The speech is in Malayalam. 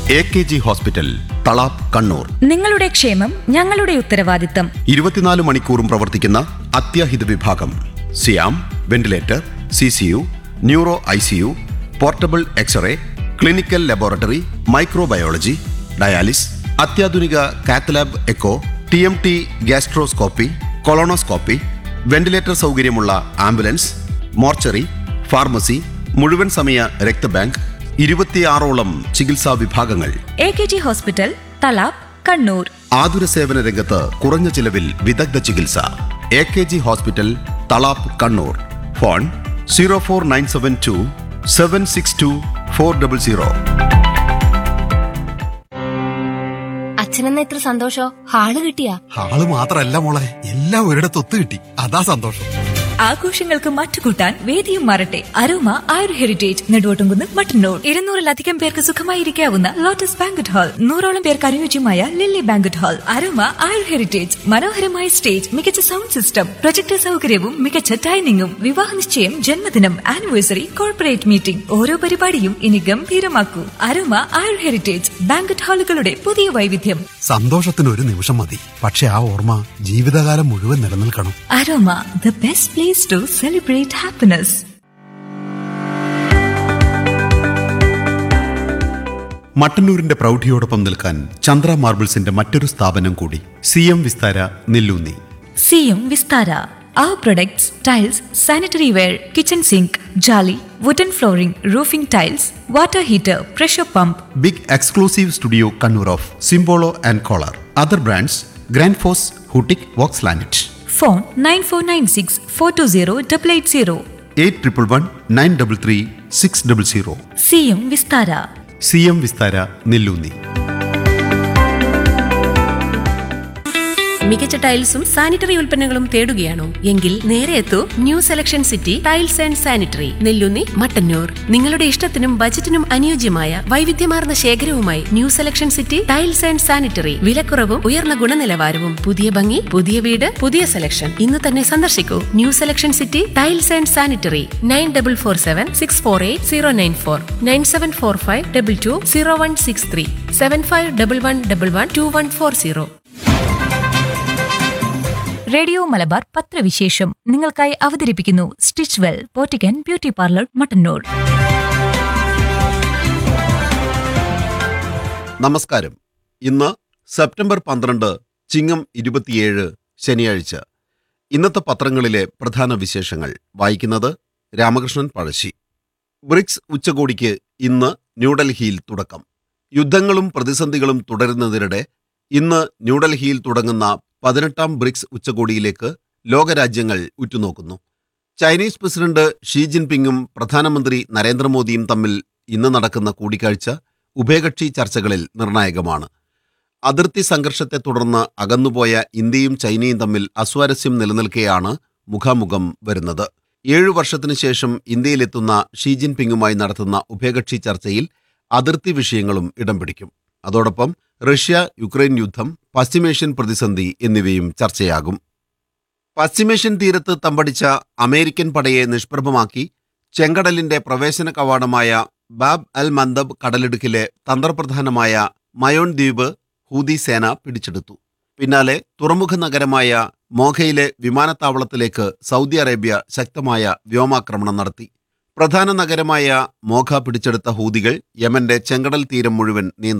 A K G hospital Thalap Kannur നിങ്ങളുടെ ക്ഷേമം ഞങ്ങളുടെ ഉത്തരവാദിത്തം ഇരുപത്തിനാല് മണിക്കൂറും പ്രവർത്തിക്കുന്ന അത്യാഹിത വിഭാഗം സിയാം ventilator C C U neuro I C U portable x-ray clinical laboratory microbiology dialysis അത്യാധുനിക cath lab echo T M T gastroscopy colonoscopy ventilator സൗകര്യമുള്ള ആംബുലൻസ് മോർച്ചറി ഫാർമസി മുഴുവൻ സമയ രക്തബാങ്ക് ഇരുപത്തിയാറോളം ചികിത്സാ വിഭാഗങ്ങൾ A K G hospital Thalap Kannur ആതുര സേവന രംഗത്ത് കുറഞ്ഞ ചിലവിൽ വിദഗ്ധ ചികിത്സ A K G hospital Thalap Kannur phone zero four nine seven two seven six two four double zero അച്ഛനെന്ന ഇത്ര സന്തോഷോ ഹാള് കിട്ടിയാ ആള് മാത്രല്ല മോളെ എല്ലാം ഒരിടത്ത് ഒത്തു കിട്ടി അതാ സന്തോഷം ആഘോഷങ്ങൾക്ക് മറ്റുകൂട്ടാൻ വേദിയും മാറട്ടെ അരോമ ആയുർ ഹെറിറ്റേജ് നെടുവോട്ടുംകുന്ന് മട്ടന്നൂർ ഇരുന്നൂറിലധികം പേർക്ക് സുഖമായിരിക്കാവുന്ന ലോട്ടസ് ബാങ്കറ്റ് ഹാൾ നൂറോളം പേർക്ക് അനുയോജ്യമായ lily banquet hall aroma Ayur heritage മനോഹരമായ സ്റ്റേജ് മികച്ച സൗണ്ട് സിസ്റ്റം പ്രൊജക്ടർ സൗകര്യവും മികച്ച ഡൈനിങ്ങും വിവാഹ നിശ്ചയം ജന്മദിനം ആനിവേഴ്സറി കോർപ്പറേറ്റ് മീറ്റിംഗ് ഓരോ പരിപാടിയും ഇനി ഗംഭീരമാക്കൂ അരോമ ആയുർ ഹെറിറ്റേജ് ബാങ്കറ്റ് ഹാളുകളുടെ പുതിയ വൈവിധ്യം സന്തോഷത്തിന് ഒരു നിമിഷം മതി പക്ഷെ ആ ഓർമ്മ ജീവിതകാലം മുഴുവൻ നിലനിൽക്കണം aroma the best place to celebrate happiness മട്ടന്നൂരിന്റെ പ്രൗഢിയോടൊപ്പം നിൽക്കാൻ ചന്ദ്ര മാർബിൾസിന്റെ മറ്റൊരു സ്ഥാപനം കൂടി സി എം വിസ്താര നെല്ലൂന്നി സിയും Vistara Our products, tiles, sanitary ware, kitchen sink, jolly, wooden flooring, roofing tiles, water heater, pressure pump, big exclusive studio Kannur of Simpolo and Kohler other brands grand Foss ഹൂട്ടിക് വോക്സ് ലാനറ്റ് phone 9496 420 880. Eight triple one nine double three six double zero സിയും വിസ്താര സി എം വിസ്താര നെല്ലൂന്നി മികച്ച ടൈൽസും സാനിറ്ററി ഉൽപ്പന്നങ്ങളും തേടുകയാണോ എങ്കിൽ നേരെ എത്തൂ new selection city tiles and sanitary Nellunni Mattannur നിങ്ങളുടെ ഇഷ്ടത്തിനും ബജറ്റിനും അനുയോജ്യമായ വൈവിധ്യമാർന്ന ശേഖരവുമായി new selection city tiles and sanitary വിലക്കുറവും ഉയർന്ന ഗുണനിലവാരവും പുതിയ ഭംഗി പുതിയ വീട് പുതിയ സെലക്ഷൻ ഇന്ന് തന്നെ സന്ദർശിക്കൂ new selection city tiles and sanitary nine double four seven six four eight zero nine four nine seven four five double two zero one six three seven five double one double one two one four zero radio Malabar പത്രവിശേഷം നിങ്ങൾക്കായി അവതരിപ്പിക്കുന്നു സ്റ്റിച്ച് വെൽ പോറ്റിക്കൻ ബ്യൂട്ടി പാർലർ മട്ടന്നൂർ നമസ്കാരം ഇന്ന് സെപ്റ്റംബർ പന്ത്രണ്ട് ചിങ്ങം ഇരുപത്തിയേഴ് ശനിയാഴ്ച ഇന്നത്തെ പത്രങ്ങളിലെ പ്രധാന വിശേഷങ്ങൾ വായിക്കുന്നത് രാമകൃഷ്ണൻ പഴശ്ശി ബ്രിക്സ് ഉച്ചകോടിക്ക് ഇന്ന് ന്യൂഡൽഹിയിൽ തുടക്കം യുദ്ധങ്ങളും പ്രതിസന്ധികളും തുടരുന്നതിനിടെ ഇന്ന് ന്യൂഡൽഹിയിൽ തുടങ്ങുന്ന പതിനെട്ടാം ബ്രിക്സ് ഉച്ചകോടിയിലേക്ക് ലോകരാജ്യങ്ങൾ ഉറ്റുനോക്കുന്നു ചൈനീസ് പ്രസിഡന്റ് ഷീ ജിൻപിങ്ങും പ്രധാനമന്ത്രി നരേന്ദ്രമോദിയും തമ്മിൽ ഇന്ന് നടക്കുന്ന കൂടിക്കാഴ്ച ഉഭയകക്ഷി ചർച്ചകളിൽ നിർണായകമാണ് അതിർത്തി സംഘർഷത്തെ തുടർന്ന് അകന്നുപോയ ഇന്ത്യയും ചൈനയും തമ്മിൽ അസ്വാരസ്യം നിലനിൽക്കെയാണ് മുഖാമുഖം വരുന്നത് ഏഴു വർഷത്തിനു ശേഷം ഇന്ത്യയിലെത്തുന്ന ഷീ ജിൻപിങ്ങുമായി നടത്തുന്ന ഉഭയകക്ഷി ചർച്ചയിൽ അതിർത്തി വിഷയങ്ങളും ഇടം പിടിക്കും അതോടൊപ്പം റഷ്യ യുക്രൈൻ യുദ്ധം പശ്ചിമേഷ്യൻ പ്രതിസന്ധി എന്നിവയും ചർച്ചയാകും പശ്ചിമേഷ്യൻ തീരത്ത് തമ്പടിച്ച അമേരിക്കൻ പടയെ നിഷ്പ്രഭമാക്കി ചെങ്കടലിന്റെ പ്രവേശന കവാടമായ ബാബ് അൽ മന്ദബ് കടലിടുക്കിലെ തന്ത്രപ്രധാനമായ മയോൺ ദ്വീപ് ഹൂതി സേന പിടിച്ചെടുത്തു പിന്നാലെ തുറമുഖ നഗരമായ മോഖയിലെ വിമാനത്താവളത്തിലേക്ക് സൗദി അറേബ്യ ശക്തമായ വ്യോമാക്രമണം നടത്തി പ്രധാന നഗരമായ മോഖ പിടിച്ചെടുത്ത ഹൂതികൾ യമന്റെ ചെങ്കടൽ തീരം മുഴുവൻ നിയന്ത്രിച്ചു